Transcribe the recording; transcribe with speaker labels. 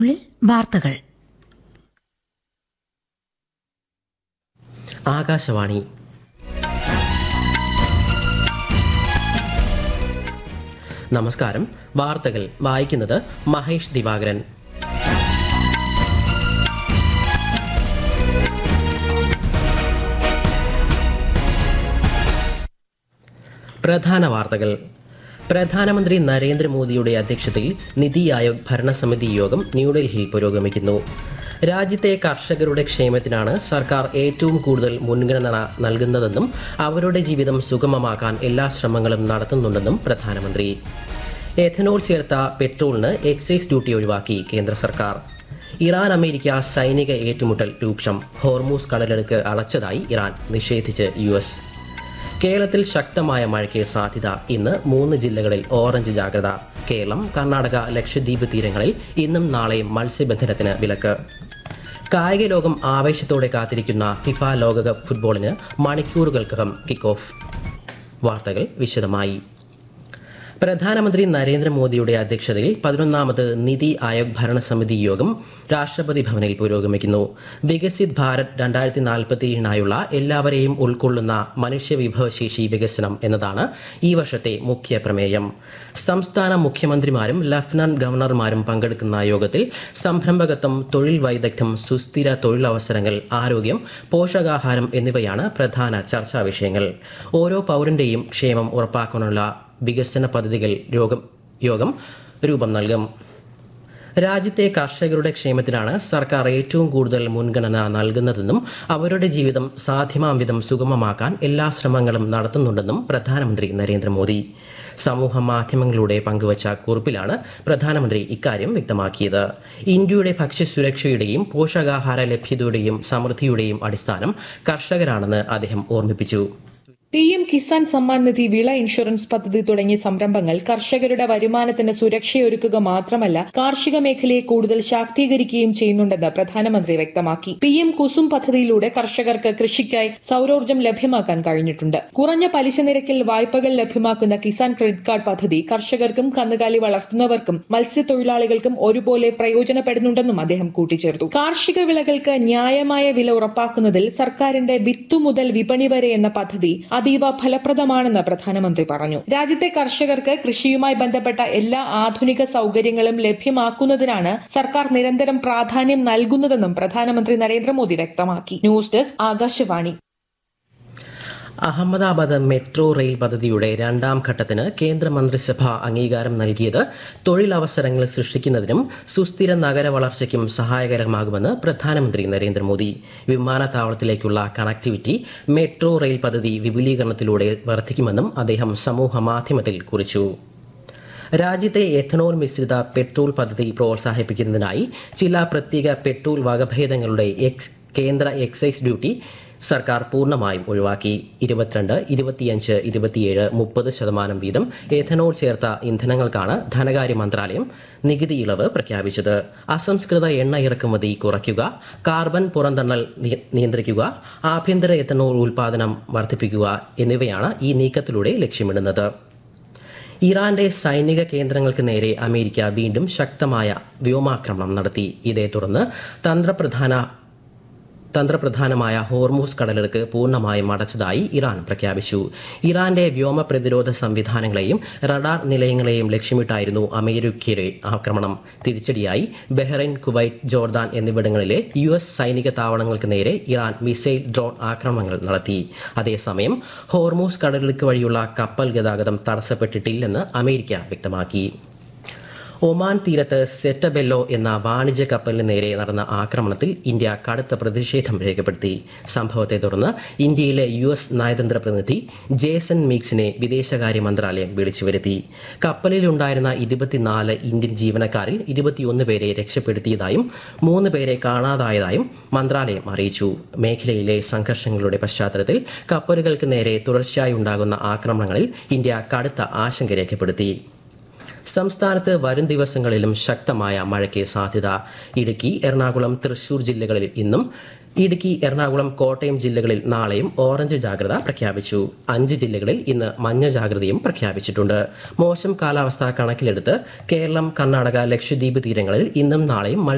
Speaker 1: ഉള്ളിൽ വാർത്തകൾ
Speaker 2: ആകാശവാണി നമസ്കാരം വാർത്തകൾ വായിക്കുന്നത് മഹേഷ് ദിവാകരൻ പ്രധാന വാർത്തകൾ പ്രധാനമന്ത്രി നരേന്ദ്രമോദിയുടെ അധ്യക്ഷതയിൽ നിതി ആയോഗ് ഭരണസമിതി യോഗം ന്യൂഡൽഹിയിൽ പുരോഗമിക്കുന്നു രാജ്യത്തെ കർഷകരുടെ ക്ഷേമത്തിനാണ് സർക്കാർ ഏറ്റവും കൂടുതൽ മുൻഗണന നൽകുന്നതെന്നും അവരുടെ ജീവിതം സുഗമമാക്കാൻ എല്ലാ ശ്രമങ്ങളും നടത്തുന്നുണ്ടെന്നും പ്രധാനമന്ത്രി എഥനോൾ ചേർത്ത പെട്രോളിന് എക്സൈസ് ഡ്യൂട്ടി ഒഴിവാക്കി കേന്ദ്ര സർക്കാർ ഇറാൻ അമേരിക്ക സൈനിക ഏറ്റുമുട്ടൽ രൂക്ഷം ഹോർമൂസ് കടലെടുക്ക് അടച്ചതായി ഇറാൻ നിഷേധിച്ച് യു എസ് കേരളത്തിൽ ശക്തമായ മഴയ്ക്ക് സാധ്യത ഇന്ന് മൂന്ന് ജില്ലകളിൽ ഓറഞ്ച് ജാഗ്രത കേരളം കർണാടക ലക്ഷദ്വീപ് തീരങ്ങളിൽ ഇന്നും നാളെയും മത്സ്യബന്ധനത്തിന് വിലക്ക് കായിക ലോകം ആവേശത്തോടെ കാത്തിരിക്കുന്ന ഫിഫ ലോകകപ്പ് ഫുട്ബോളിന് മണിക്കൂറുകൾക്കകം കിക്ക് ഓഫ് വാർത്തകൾ വിശദമായി പ്രധാനമന്ത്രി നരേന്ദ്രമോദിയുടെ അധ്യക്ഷതയിൽ പതിനൊന്നാമത് നിതി ആയോഗ് ഭരണസമിതി യോഗം രാഷ്ട്രപതി ഭവനിൽ പുരോഗമിക്കുന്നു വികസിത് ഭാരത് രണ്ടായിരത്തി നാൽപ്പത്തിയേഴിനായുള്ള എല്ലാവരെയും ഉൾക്കൊള്ളുന്ന മനുഷ്യവിഭവശേഷി വികസനം എന്നതാണ് ഈ വർഷത്തെ മുഖ്യ പ്രമേയം സംസ്ഥാന മുഖ്യമന്ത്രിമാരും ലഫ്റ്റനന്റ് ഗവർണർമാരും പങ്കെടുക്കുന്ന യോഗത്തിൽ സംരംഭകത്വം തൊഴിൽ വൈദഗ്ധ്യം സുസ്ഥിര തൊഴിലവസരങ്ങൾ ആരോഗ്യം പോഷകാഹാരം എന്നിവയാണ് പ്രധാന ചർച്ചാ വിഷയങ്ങൾ ഓരോ പൗരന്റെയും ക്ഷേമം ഉറപ്പാക്കാനുള്ള വികസന പദ്ധതികൾ യോഗം യോഗം രൂപം നൽകും രാജ്യത്തെ കർഷകരുടെ ക്ഷേമത്തിനാണ് സർക്കാർ ഏറ്റവും കൂടുതൽ മുൻഗണന നൽകുന്നതെന്നും അവരുടെ ജീവിതം സാധ്യമാം വിധം സുഗമമാക്കാൻ എല്ലാ ശ്രമങ്ങളും നടത്തുന്നുണ്ടെന്നും പ്രധാനമന്ത്രി നരേന്ദ്രമോദി സമൂഹ മാധ്യമങ്ങളിലൂടെ പങ്കുവച്ച കുറിപ്പിലാണ് പ്രധാനമന്ത്രി ഇക്കാര്യം വ്യക്തമാക്കിയത് ഇന്ത്യയുടെ ഭക്ഷ്യസുരക്ഷയുടെയും പോഷകാഹാര ലഭ്യതയുടെയും സമൃദ്ധിയുടെയും അടിസ്ഥാനം കർഷകരാണെന്ന് അദ്ദേഹം ഓർമ്മിപ്പിച്ചു
Speaker 3: പി എം കിസാൻ സമ്മാൻ നിധി വിള ഇൻഷുറൻസ് പദ്ധതി തുടങ്ങിയ സംരംഭങ്ങൾ കർഷകരുടെ വരുമാനത്തിന് സുരക്ഷയൊരുക്കുക മാത്രമല്ല കാർഷിക മേഖലയെ കൂടുതൽ ശാക്തീകരിക്കുകയും ചെയ്യുന്നുണ്ടെന്ന് പ്രധാനമന്ത്രി വ്യക്തമാക്കി പി എം കുസും പദ്ധതിയിലൂടെ കർഷകർക്ക് കൃഷിക്കായി സൗരോർജ്ജം ലഭ്യമാക്കാൻ കഴിഞ്ഞിട്ടുണ്ട് കുറഞ്ഞ പലിശ നിരക്കിൽ വായ്പകൾ ലഭ്യമാക്കുന്ന കിസാൻ ക്രെഡിറ്റ് കാർഡ് പദ്ധതി കർഷകർക്കും കന്നുകാലി വളർത്തുന്നവർക്കും മത്സ്യത്തൊഴിലാളികൾക്കും ഒരുപോലെ പ്രയോജനപ്പെടുന്നുണ്ടെന്നും അദ്ദേഹം കൂട്ടിച്ചേർത്തു കാർഷിക വിളകൾക്ക് ന്യായമായ വില ഉറപ്പാക്കുന്നതിൽ സർക്കാരിന്റെ വിത്തു മുതൽ വിപണി വരെ എന്ന പദ്ധതി അതീവ ഫലപ്രദമാണെന്ന് പ്രധാനമന്ത്രി പറഞ്ഞു രാജ്യത്തെ കർഷകർക്ക് കൃഷിയുമായി ബന്ധപ്പെട്ട എല്ലാ ആധുനിക സൗകര്യങ്ങളും ലഭ്യമാക്കുന്നതിനാണ് സർക്കാർ നിരന്തരം പ്രാധാന്യം നൽകുന്നതെന്നും പ്രധാനമന്ത്രി നരേന്ദ്രമോദി വ്യക്തമാക്കി news desk Akashvani
Speaker 2: Ahmedabad metro rail പദ്ധതിയുടെ രണ്ടാം ഘട്ടത്തിന് കേന്ദ്രമന്ത്രിസഭ അംഗീകാരം നൽകിയത് തൊഴിലവസരങ്ങൾ സൃഷ്ടിക്കുന്നതിനും സുസ്ഥിര നഗര വളർച്ചയ്ക്കും സഹായകരമാകുമെന്ന് പ്രധാനമന്ത്രി നരേന്ദ്രമോദി വിമാനത്താവളത്തിലേക്കുള്ള കണക്ടിവിറ്റി മെട്രോ റെയിൽ പദ്ധതി വിപുലീകരണത്തിലൂടെ വർദ്ധിക്കുമെന്നും അദ്ദേഹം സമൂഹ മാധ്യമത്തിൽ കുറിച്ചു രാജ്യത്തെ എഥനോൾ മിശ്രിത പെട്രോൾ പദ്ധതി പ്രോത്സാഹിപ്പിക്കുന്നതിനായി ചില പ്രത്യേക പെട്രോൾ വകഭേദങ്ങളുടെ എക്സ് കേന്ദ്ര എക്സൈസ് ഡ്യൂട്ടി സർക്കാർ പൂർണ്ണമായും ഒഴിവാക്കി ഇരുപത്തിരണ്ട് ഇരുപത്തിയഞ്ച് ഇരുപത്തിയേഴ് മുപ്പത് ശതമാനം വീതം എഥനോൾ ചേർത്ത ഇന്ധനങ്ങൾക്കാണ് ധനകാര്യ മന്ത്രാലയം നികുതി ഇളവ് പ്രഖ്യാപിച്ചത് അസംസ്കൃത എണ്ണ ഇറക്കുമതി കുറയ്ക്കുക കാർബൺ പുറന്തള്ളൽ നിയ- നിയന്ത്രിക്കുക ആഭ്യന്തര എഥനോൾ ഉൽപാദനം വർദ്ധിപ്പിക്കുക എന്നിവയാണ് ഈ നീക്കത്തിലൂടെ ലക്ഷ്യമിടുന്നത് ഇറാന്റെ സൈനിക കേന്ദ്രങ്ങൾക്ക് നേരെ അമേരിക്ക വീണ്ടും ശക്തമായ വ്യോമാക്രമണം നടത്തി ഇതേ തുടർന്ന് തന്ത്രപ്രധാന തന്ത്രപ്രധാനമായ ഹോർമൂസ് കടലെടുക്ക് പൂർണ്ണമായും അടച്ചതായി ഇറാൻ പ്രഖ്യാപിച്ചു ഇറാന്റെ വ്യോമ പ്രതിരോധ സംവിധാനങ്ങളെയും റഡാർ നിലയങ്ങളെയും ലക്ഷ്യമിട്ടായിരുന്നു അമേരിക്കയുടെ ആക്രമണം തിരിച്ചടിയായി ബഹ്റൈൻ കുവൈറ്റ് ജോർദാൻ എന്നിവിടങ്ങളിലെ യു എസ് സൈനിക താവളങ്ങൾക്ക് നേരെ ഇറാൻ മിസൈൽ ഡ്രോൺ ആക്രമണങ്ങൾ നടത്തി അതേസമയം ഹോർമൂസ് കടലെടുക്ക് വഴിയുള്ള കപ്പൽ ഗതാഗതം തടസ്സപ്പെട്ടിട്ടില്ലെന്ന് അമേരിക്ക വ്യക്തമാക്കി ഒമാൻ തീരത്ത് സെറ്റബെല്ലോ എന്ന വാണിജ്യ കപ്പലിന് നേരെ നടന്ന ആക്രമണത്തിൽ ഇന്ത്യ കടുത്ത പ്രതിഷേധം രേഖപ്പെടുത്തി സംഭവത്തെ തുടർന്ന് ഇന്ത്യയിലെ യു എസ് നയതന്ത്ര പ്രതിനിധി ജേസൺ മീക്സിനെ വിദേശകാര്യ മന്ത്രാലയം വിളിച്ചു വരുത്തി കപ്പലിലുണ്ടായിരുന്ന ഇരുപത്തിനാല് ഇന്ത്യൻ ജീവനക്കാരിൽ ഇരുപത്തിയൊന്ന് പേരെ രക്ഷപ്പെടുത്തിയതായും മൂന്ന് പേരെ കാണാതായതായും മന്ത്രാലയം അറിയിച്ചു മേഖലയിലെ സംഘർഷങ്ങളുടെ പശ്ചാത്തലത്തിൽ കപ്പലുകൾക്ക് നേരെ തുടർച്ചയായി ഉണ്ടാകുന്ന ആക്രമണങ്ങളിൽ ഇന്ത്യ കടുത്ത ആശങ്ക രേഖപ്പെടുത്തി സംസ്ഥാനത്ത് വരും ദിവസങ്ങളിലും ശക്തമായ മഴയ്ക്ക് സാധ്യത ഇടുക്കി എറണാകുളം തൃശൂർ ജില്ലകളിൽ ഇന്നും ഇടുക്കി എറണാകുളം കോട്ടയം ജില്ലകളിൽ നാളെയും ഓറഞ്ച് ജാഗ്രത പ്രഖ്യാപിച്ചു അഞ്ച് ജില്ലകളിൽ ഇന്ന് മഞ്ഞ ജാഗ്രതയും പ്രഖ്യാപിച്ചിട്ടുണ്ട് മോശം കാലാവസ്ഥ കണക്കിലെടുത്ത് കേരളം കർണാടക ലക്ഷദ്വീപ് തീരങ്ങളിൽ ഇന്നും നാളെയും